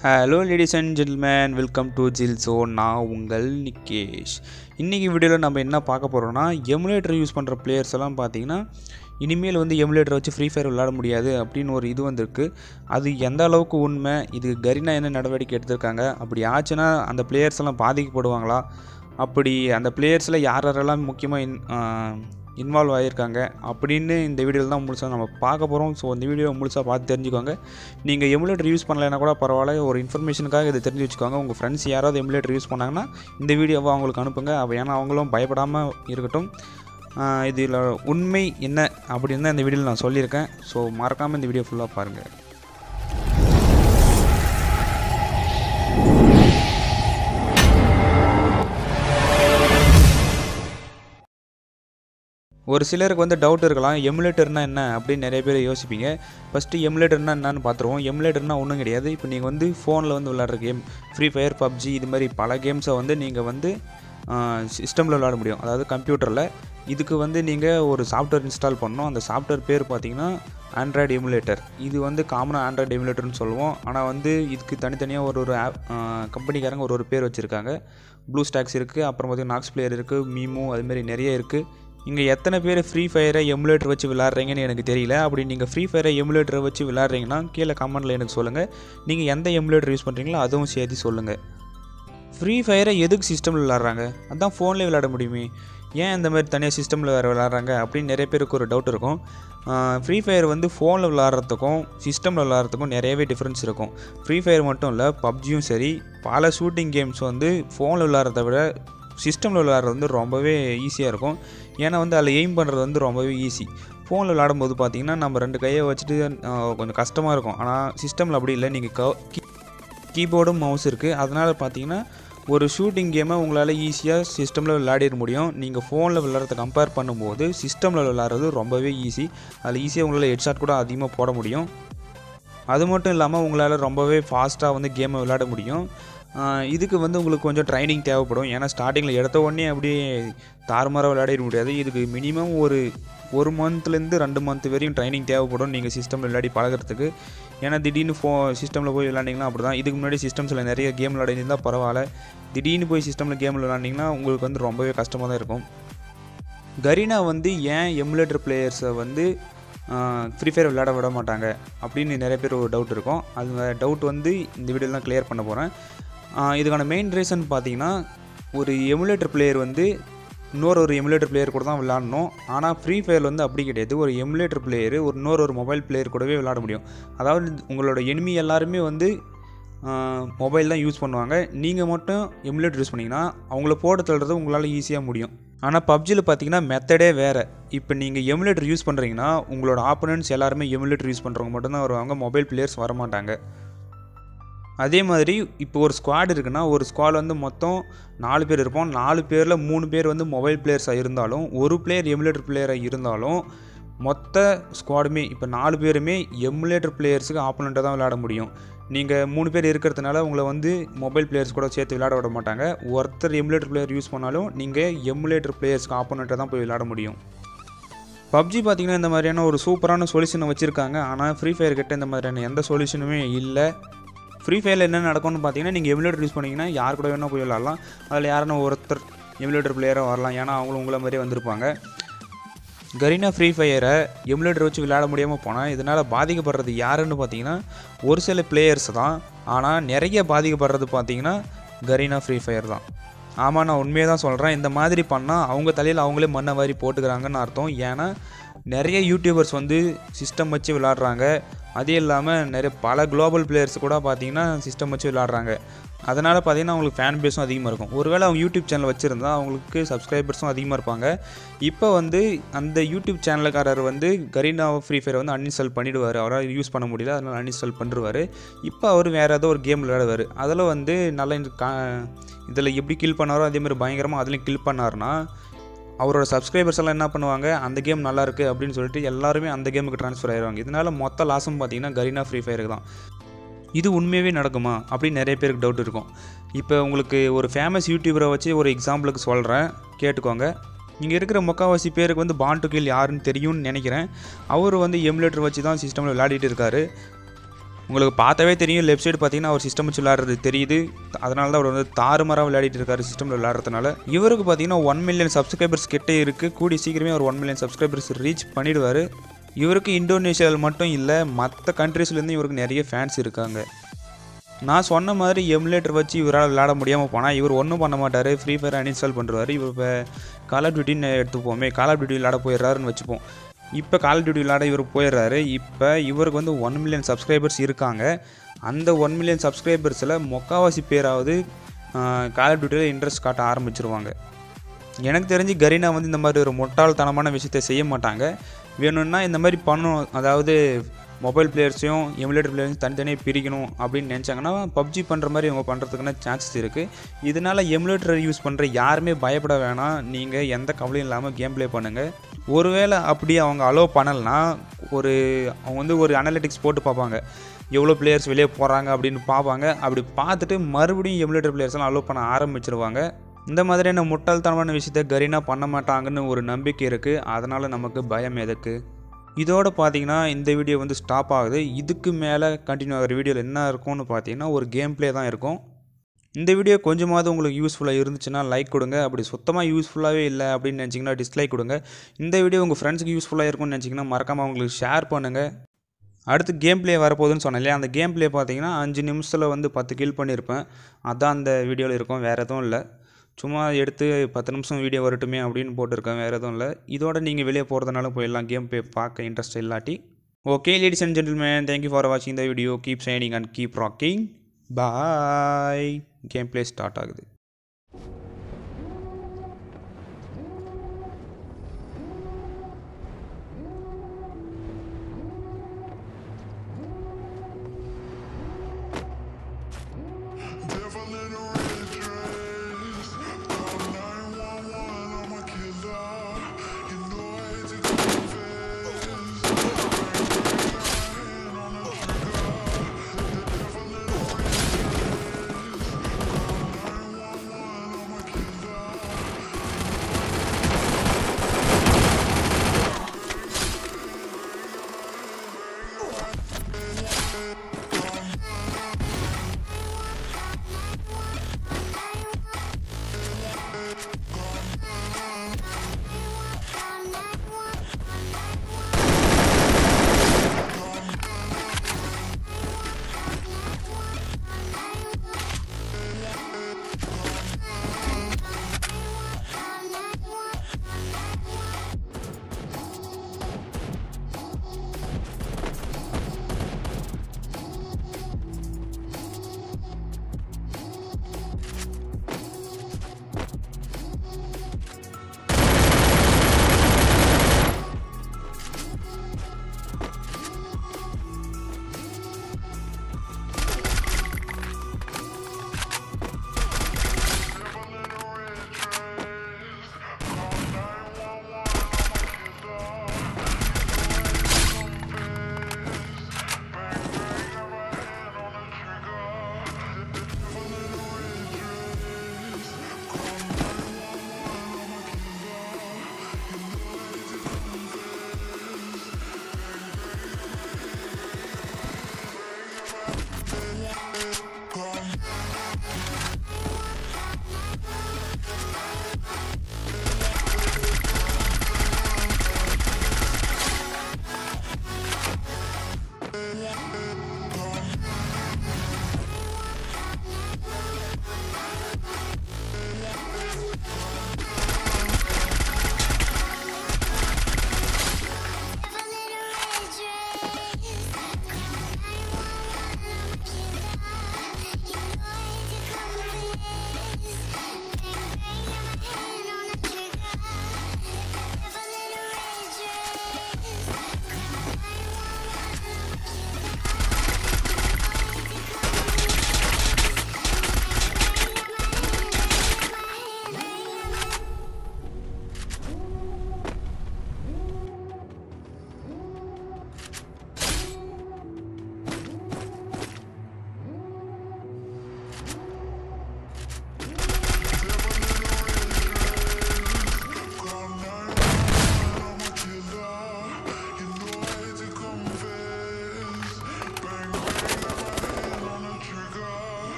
Hello ladies and gentlemen welcome to ஜில் so நான் உங்கள் நிக்கேஷ் இன்றைக்கி வீடியோவில் நம்ம என்ன பார்க்க போகிறோம்னா எமுலேட்டர் யூஸ் பண்ணுற பிளேயர்ஸ் எல்லாம் பார்த்தீங்கன்னா இனிமேல் வந்து எமுலேட்டரை வச்சு ஃப்ரீ ஃபயர் விளையாட முடியாது அப்படின்னு ஒரு இது வந்திருக்கு அது எந்த அளவுக்கு உண்மை இது கரினா என்ன நடவடிக்கை எடுத்திருக்காங்க அப்படி ஆச்சுன்னா அந்த பிளேயர்ஸ் எல்லாம் பாதிக்கப்படுவாங்களா அப்படி அந்த பிளேயர்ஸில் யார் யாரெல்லாம் முக்கியமாக இன் இன்வால்வ் ஆகியிருக்காங்க அப்படின்னு இந்த வீடியோவில் தான் முழுசாக நம்ம பார்க்க போகிறோம் ஸோ இந்த வீடியோ முழுசாக பார்த்து தெரிஞ்சுக்கோங்க நீங்கள் எமுலேட்டர் யூஸ் பண்ணலைன்னா கூட பரவாயில்ல ஒரு இன்ஃபர்மேஷனுக்காக இதை தெரிஞ்சு வச்சுக்கோங்க உங்கள் ஃப்ரெண்ட்ஸ் யாராவது எமுலேட்டர் யூஸ் பண்ணாங்கன்னா இந்த வீடியோவை அவங்களுக்கு அனுப்புங்க அவ ஏன்னா அவங்களும் பயப்படாமல் இருக்கட்டும் இதில் உண்மை என்ன அப்படின்னு தான் இந்த வீடியோவில் நான் சொல்லியிருக்கேன் ஸோ மறக்காமல் இந்த வீடியோ ஃபுல்லாக பாருங்கள் ஒரு சிலருக்கு வந்து டவுட் இருக்கலாம் எமுலேட்டர்னா என்ன அப்படின்னு நிறைய பேர் யோசிப்பீங்க ஃபஸ்ட்டு எமுலேட்டர்னா என்னன்னு பார்த்துருவோம் எமுலேட்டர்னா ஒன்றும் கிடையாது இப்போ நீங்கள் வந்து ஃபோனில் வந்து விளாட்ற கேம் ஃப்ரீ ஃபயர் பப்ஜி இது மாதிரி பல கேம்ஸை வந்து நீங்கள் வந்து சிஸ்டமில் விளாட முடியும் அதாவது கம்ப்யூட்டரில் இதுக்கு வந்து நீங்கள் ஒரு சாஃப்ட்வேர் இன்ஸ்டால் பண்ணணும் அந்த சாஃப்ட்வேர் பேர் பார்த்தீங்கன்னா ஆண்ட்ராய்டு எமுலேட்டர் இது வந்து காமனாக ஆண்ட்ராய்டு எமுலேட்டர்னு சொல்லுவோம் ஆனால் வந்து இதுக்கு தனித்தனியாக ஒரு ஒரு ஆப் கம்பெனிக்காரங்க ஒரு ஒரு பேர் வச்சுருக்காங்க ப்ளூ ஸ்டாக்ஸ் இருக்குது அப்புறம் பார்த்தீங்கன்னா நாக்ஸ் பிளேயர் இருக்குது மீமோ அதுமாரி நிறைய இருக்குது இங்கே எத்தனை பேர் ஃப்ரீ ஃபயரை எமுலேட்டர் வச்சு விளாட்றீங்கன்னு எனக்கு தெரியல அப்படி நீங்கள் ஃப்ரீ ஃபயரை எமுலேட்டரை வச்சு விளாட்றீங்கன்னா கீழே கமெண்ட்டில் எனக்கு சொல்லுங்கள் நீங்கள் எந்த எமுலேட்டர் யூஸ் பண்ணுறீங்களோ அதுவும் சேர்த்து சொல்லுங்கள் ஃப்ரீ ஃபயரை எதுக்கு சிஸ்டமில் விளாட்றாங்க அதான் ஃபோன்லேயே விளாட முடியுமே ஏன் இந்த மாதிரி தனியாக சிஸ்டமில் வேறு விளாட்றாங்க அப்படின்னு நிறைய பேருக்கு ஒரு டவுட் இருக்கும் ஃப்ரீ ஃபயர் வந்து ஃபோனில் விளாட்றதுக்கும் சிஸ்டமில் விளாட்றதுக்கும் நிறையவே டிஃப்ரென்ஸ் இருக்கும் ஃப்ரீ ஃபயர் மட்டும் இல்லை பப்ஜியும் சரி பல ஷூட்டிங் கேம்ஸ் வந்து ஃபோனில் விளாட்றத விட சிஸ்டமில் விளாட்றது வந்து ரொம்பவே ஈஸியாக இருக்கும் ஏன்னா வந்து அதில் எய்ம் பண்ணுறது வந்து ரொம்பவே ஈஸி ஃபோனில் விளாடும்போது பார்த்தீங்கன்னா நம்ம ரெண்டு கையை வச்சுட்டு கொஞ்சம் கஷ்டமாக இருக்கும் ஆனால் சிஸ்டமில் அப்படி இல்லை நீங்கள் க கீபோர்டும் மவுஸ் இருக்குது அதனால் பார்த்தீங்கன்னா ஒரு ஷூட்டிங் கேமை உங்களால் ஈஸியாக சிஸ்டமில் விளையாடிட முடியும் நீங்கள் ஃபோனில் விளாட்றத கம்பேர் பண்ணும்போது சிஸ்டமில் விளாட்றது ரொம்பவே ஈஸி அதில் ஈஸியாக உங்களால் ஹெட்ஷாட் கூட அதிகமாக போட முடியும் அது மட்டும் இல்லாமல் உங்களால் ரொம்பவே ஃபாஸ்ட்டாக வந்து கேமை விளையாட முடியும் இதுக்கு வந்து உங்களுக்கு கொஞ்சம் ட்ரைனிங் தேவைப்படும் ஏன்னா ஸ்டார்டிங்கில் எடுத்த உடனே அப்படியே தாறுமாறாக விளையாடிட முடியாது இதுக்கு மினிமம் ஒரு ஒரு மந்த்லேருந்து ரெண்டு மந்த் வரையும் ட்ரைனிங் தேவைப்படும் நீங்கள் சிஸ்டமில் விளையாடி பழகிறதுக்கு ஏன்னா திடீர்னு ஃபோ சிஸ்டமில் போய் விளாண்டிங்கன்னா அப்படி தான் இதுக்கு முன்னாடி சிஸ்டம்ஸில் நிறைய கேம் விளையாடிருந்தால் பரவாயில்ல திடீர்னு போய் சிஸ்டமில் கேம் விளாண்டிங்கன்னா உங்களுக்கு வந்து ரொம்பவே கஷ்டமாக தான் இருக்கும் கரீனா வந்து ஏன் எமுலேட்டர் பிளேயர்ஸை வந்து ஃப்ரீ ஃபயர் விளையாட விட மாட்டாங்க அப்படின்னு நிறைய பேர் ஒரு டவுட் இருக்கும் அந்த டவுட் வந்து இந்த வீடியோவில் தான் கிளியர் பண்ண போகிறேன் இதுக்கான மெயின் ரீசன் பார்த்தீங்கன்னா ஒரு எமுலேட்டர் பிளேயர் வந்து இன்னொரு ஒரு எமுலேட்டர் பிளேயர் கூட தான் விளாடணும் ஆனால் ஃப்ரீ ஃபயர் வந்து அப்படி கிடையாது ஒரு எமுலேட்டர் பிளேயர் ஒரு இன்னொரு ஒரு மொபைல் பிளேயர் கூடவே விளாட முடியும் அதாவது உங்களோட எனிமி எல்லாருமே வந்து மொபைல் தான் யூஸ் பண்ணுவாங்க நீங்கள் மட்டும் எமுலேட்டர் யூஸ் பண்ணிங்கன்னா அவங்கள போட்டு தள்ளுறது உங்களால் ஈஸியாக முடியும் ஆனால் பப்ஜியில் பார்த்தீங்கன்னா மெத்தடே வேறு இப்போ நீங்கள் எமுலேட்டர் யூஸ் பண்ணுறீங்கன்னா உங்களோட ஆப்போனன்ட்ஸ் எல்லாருமே எமுலேட்டர் யூஸ் பண்ணுறவங்க மட்டும்தான் வருவாங்க மொபைல் பிளேயர்ஸ் வரமாட்டாங்க அதே மாதிரி இப்போ ஒரு ஸ்குவாட் இருக்குன்னா ஒரு ஸ்குவாட் வந்து மொத்தம் நாலு பேர் இருப்போம் நாலு பேரில் மூணு பேர் வந்து மொபைல் பிளேயர்ஸாக இருந்தாலும் ஒரு பிளேயர் எமுலேட்டர் பிளேயராக இருந்தாலும் மொத்த ஸ்குவாடுமே இப்போ நாலு பேருமே எமுலேட்டர் பிளேயர்ஸுக்கு ஆப்போனண்ட்டாக தான் விளையாட முடியும் நீங்கள் மூணு பேர் இருக்கிறதுனால உங்களை வந்து மொபைல் பிளேயர்ஸ் கூட சேர்த்து விளையாட விட மாட்டாங்க ஒருத்தர் எமுலேட்டர் பிளேயர் யூஸ் பண்ணாலும் நீங்கள் எமுலேட்டர் பிளேயர்ஸ்க்கு ஆப்போனண்ட்டாக தான் போய் விளையாட முடியும் பப்ஜி பார்த்திங்கன்னா இந்த மாதிரியான ஒரு சூப்பரான சொல்யூஷனை வச்சுருக்காங்க ஆனால் ஃப்ரீ ஃபயர் கிட்ட இந்த மாதிரியான எந்த சொல்யூஷனுமே இல்லை ஃப்ரீ ஃபயரில் என்ன நடக்கும்னு பார்த்தீங்கன்னா நீங்கள் எமுலேட்டர் யூஸ் பண்ணிங்கன்னா யார் கூட வேணால் போய் விளாட்லாம் அதில் யாருன்னா ஒருத்தர் எமுலேட்டர் பிளேயராக வரலாம் ஏன்னா அவங்களும் உங்களை மாதிரியே வந்திருப்பாங்க கரீனா ஃப்ரீ ஃபயரை எமுலேட்டர் வச்சு விளையாட முடியாமல் போனால் இதனால் பாதிக்கப்படுறது யாருன்னு பார்த்தீங்கன்னா ஒரு சில பிளேயர்ஸ் தான் ஆனால் நிறைய பாதிக்கப்படுறது பார்த்தீங்கன்னா கரீனா ஃப்ரீ ஃபயர் தான் ஆமாம் நான் உண்மையை தான் சொல்கிறேன் இந்த மாதிரி பண்ணால் அவங்க தலையில் அவங்களே மண்ணை வாரி போட்டுக்கிறாங்கன்னு அர்த்தம் ஏன்னா நிறைய யூடியூபர்ஸ் வந்து சிஸ்டம் வச்சு விளாட்றாங்க அதே இல்லாமல் நிறைய பல குளோபல் பிளேயர்ஸ் கூட பார்த்தீங்கன்னா சிஸ்டம் வச்சு விளாட்றாங்க அதனால் பார்த்தீங்கன்னா அவங்களுக்கு ஃபேன் பேஸும் அதிகமாக இருக்கும் ஒருவேளை அவங்க யூடியூப் சேனல் வச்சுருந்தா அவங்களுக்கு சப்ஸ்கிரைபர்ஸும் அதிகமாக இருப்பாங்க இப்போ வந்து அந்த யூடியூப் சேனலுக்காரர் வந்து கரீனா ஃப்ரீ ஃபயர் வந்து அன்இன்ஸ்டால் பண்ணிவிடுவார் அவரால் யூஸ் பண்ண முடியல அதனால் அன்இன்ஸ்டால் பண்ணிடுவார் இப்போ அவர் வேறு ஏதோ ஒரு கேம் விளையாடுவார் அதில் வந்து நல்லா இதில் எப்படி கில் பண்ணாரோ அதேமாதிரி பயங்கரமாக அதுலேயும் கில் பண்ணார்னா அவரோட சப்ஸ்கிரைபர்ஸ் எல்லாம் என்ன பண்ணுவாங்க அந்த கேம் நல்லா இருக்குது அப்படின்னு சொல்லிட்டு எல்லாருமே அந்த கேமுக்கு ட்ரான்ஸ்ஃபர் ஆயிடுவாங்க இதனால் மொத்த லாஸும் பார்த்தீங்கன்னா கரீனா ஃப்ரீ ஃபயருக்கு தான் இது உண்மையாகவே நடக்குமா அப்படின்னு நிறைய பேருக்கு டவுட் இருக்கும் இப்போ உங்களுக்கு ஒரு ஃபேமஸ் யூடியூபரை வச்சு ஒரு எக்ஸாம்பிளுக்கு சொல்கிறேன் கேட்டுக்கோங்க இங்கே இருக்கிற முக்கால்வாசி பேருக்கு வந்து பாண்ட் டு கில் யாருன்னு தெரியும்னு நினைக்கிறேன் அவர் வந்து எமுலேட்டர் வச்சு தான் சிஸ்டமில் விளையாடிட்டு இருக்காரு உங்களுக்கு பார்த்தாவே தெரியும் லெஃப்ட் சைடு பார்த்தீங்கன்னா அவர் சிஸ்டம் வச்சு விளையாடுறது தெரியுது அதனால தான் அவர் வந்து தாறுமாறாக விளையாடிட்டு இருக்காரு சிஸ்டமில் விளையாடுறதுனால இவருக்கு பார்த்தீங்கன்னா ஒன் மில்லியன் சப்ஸ்கிரைபர்ஸ் கிட்டே இருக்குது கூடி சீக்கிரமே அவர் ஒன் மில்லியன் சப்ஸ்கிரைபர்ஸ் ரீச் பண்ணிடுவார் இவருக்கு இந்தோனேஷியாவில் மட்டும் இல்லை மற்ற கண்ட்ரீஸ்லேருந்து இவருக்கு நிறைய ஃபேன்ஸ் இருக்காங்க நான் சொன்ன மாதிரி எமுலேட்டர் வச்சு இவரால் விளையாட முடியாமல் போனால் இவர் ஒன்றும் பண்ண மாட்டார் ஃப்ரீ ஃபயர் அன்இன்ஸ்டால் பண்ணுறாரு இவர் இப்போ கால் ஆஃப் டியூட்டின்னு எடுத்துப்போமே கால் ஆஃப் டியூட்டி விளையாட போயிடுறாருன்னு வச்சுப்போம் இப்போ கால் ஆஃப் டியூட்டி விளையாட இவர் போயிடுறாரு இப்போ இவருக்கு வந்து ஒன் மில்லியன் சப்ஸ்கிரைபர்ஸ் இருக்காங்க அந்த ஒன் மில்லியன் சப்ஸ்கிரைபர்ஸில் முக்காவாசி பேராவது கால் ஆஃப் டியூட்டியில் இன்ட்ரெஸ்ட் காட்ட ஆரம்பிச்சிருவாங்க எனக்கு தெரிஞ்சு கரீனா வந்து இந்த மாதிரி ஒரு முட்டாள்தனமான விஷயத்தை செய்ய மாட்டாங்க வேணும்னா இந்த மாதிரி பண்ணணும் அதாவது மொபைல் பிளேயர்ஸையும் எமுலேட்டர் பிளேயர்ஸையும் தனித்தனியாக பிரிக்கணும் அப்படின்னு நினச்சாங்கன்னா பப்ஜி பண்ணுற மாதிரி இவங்க பண்ணுறதுக்கான சான்சஸ் இருக்குது இதனால் எமுலேட்டர் யூஸ் பண்ணுற யாருமே பயப்பட வேணாம் நீங்கள் எந்த கவலையும் இல்லாமல் கேம் ப்ளே பண்ணுங்கள் ஒருவேளை அப்படி அவங்க அலோவ் பண்ணலைன்னா ஒரு அவங்க வந்து ஒரு அனலிட்டிக்ஸ் போட்டு பார்ப்பாங்க எவ்வளோ பிளேயர்ஸ் வெளியே போகிறாங்க அப்படின்னு பார்ப்பாங்க அப்படி பார்த்துட்டு மறுபடியும் எமுலேட்டர் பிளேயர்ஸ்லாம் அலோவ் பண்ண ஆரம்பிச்சிருவாங்க இந்த மாதிரியான முட்டாள்தனமான விஷயத்த கரீனா பண்ண மாட்டாங்கன்னு ஒரு நம்பிக்கை இருக்குது அதனால் நமக்கு பயம் எதுக்கு இதோட பார்த்தீங்கன்னா இந்த வீடியோ வந்து ஸ்டாப் ஆகுது இதுக்கு மேலே கண்டினியூ ஆகிற வீடியோவில் என்ன இருக்கும்னு பார்த்தீங்கன்னா ஒரு கேம் ப்ளே தான் இருக்கும் இந்த வீடியோ கொஞ்சமாவது உங்களுக்கு யூஸ்ஃபுல்லாக இருந்துச்சுன்னா லைக் கொடுங்க அப்படி சுத்தமாக யூஸ்ஃபுல்லாகவே இல்லை அப்படின்னு நினச்சிங்கன்னா டிஸ்லைக் கொடுங்க இந்த வீடியோ உங்கள் ஃப்ரெண்ட்ஸுக்கு யூஸ்ஃபுல்லாக இருக்கும்னு நினச்சிங்கன்னா மறக்காமல் அவங்களுக்கு ஷேர் பண்ணுங்கள் அடுத்து கேம் ப்ளே வரப்போகுதுன்னு சொன்னேன் இல்லையா அந்த கேம் ப்ளே பார்த்தீங்கன்னா அஞ்சு நிமிஷத்தில் வந்து பத்து கில் பண்ணியிருப்பேன் அதான் அந்த வீடியோவில் இருக்கும் வேறு எதுவும் இல்லை சும்மா எடுத்து பத்து நிமிஷம் வீடியோ வரட்டுமே அப்படின்னு போட்டிருக்கேன் வேறு எதுவும் இல்லை இதோட நீங்கள் வெளியே போகிறதுனால போயிடலாம் கேம் ப்ளே பார்க்க இன்ட்ரெஸ்ட் இல்லாட்டி okay ladies and gentlemen thank you for வாட்சிங் the video keep shining and keep rocking bye game play start ஆகுது Devil in a red dress. Call 911, I'm a killer. You know I hate to confess. Hand on the trigger. The devil in a red dress. Call 911,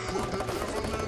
Put the devil in